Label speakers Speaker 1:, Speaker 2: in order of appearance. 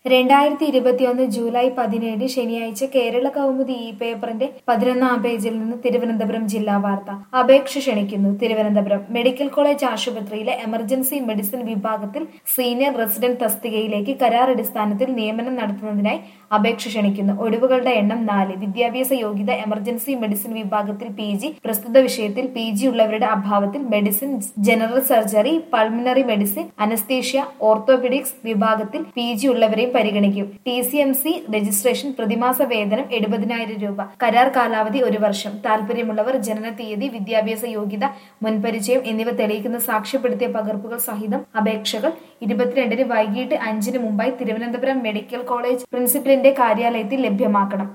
Speaker 1: രണ്ടായിരത്തി ഇരുപത്തിയൊന്ന് ജൂലൈ പതിനേഴ് ശനിയാഴ്ച കേരള കൗമുദി ഈ പേപ്പറിന്റെ പതിനൊന്നാം പേജിൽ നിന്ന് തിരുവനന്തപുരം ജില്ലാ വാർത്ത അപേക്ഷ ക്ഷണിക്കുന്നു തിരുവനന്തപുരം മെഡിക്കൽ കോളേജ് ആശുപത്രിയിലെ എമർജൻസി മെഡിസിൻ വിഭാഗത്തിൽ സീനിയർ റെസിഡന്റ് തസ്തികയിലേക്ക് കരാർ അടിസ്ഥാനത്തിൽ നിയമനം നടത്തുന്നതിനായി അപേക്ഷ ക്ഷണിക്കുന്നു ഒഴിവുകളുടെ എണ്ണം നാല് വിദ്യാഭ്യാസ യോഗ്യത എമർജൻസി മെഡിസിൻ വിഭാഗത്തിൽ പി ജി പ്രസ്തുത വിഷയത്തിൽ പി ജി ഉള്ളവരുടെ അഭാവത്തിൽ medicine general surgery pulmonary medicine anaesthesia orthopaedics വിഭാഗത്തിൽ പി ജി ഉള്ളവരെയും പരിഗണിക്കും T C M C registration പ്രതിമാസ വേതനം എഴുപതിനായിരം രൂപ കരാർ കാലാവധി ഒരു വർഷം താല്പര്യമുള്ളവർ ജനന തീയതി വിദ്യാഭ്യാസ യോഗ്യത മുൻപരിചയം എന്നിവ തെളിയിക്കുന്ന സാക്ഷ്യപ്പെടുത്തിയ പകർപ്പുകൾ സഹിതം അപേക്ഷകൾ ഇരുപത്തിരണ്ടിന് വൈകിട്ട് അഞ്ചിന് മുമ്പായി തിരുവനന്തപുരം മെഡിക്കൽ കോളേജ് പ്രിൻസിപ്പലിന്റെ കാര്യാലയത്തിൽ ലഭ്യമാക്കണം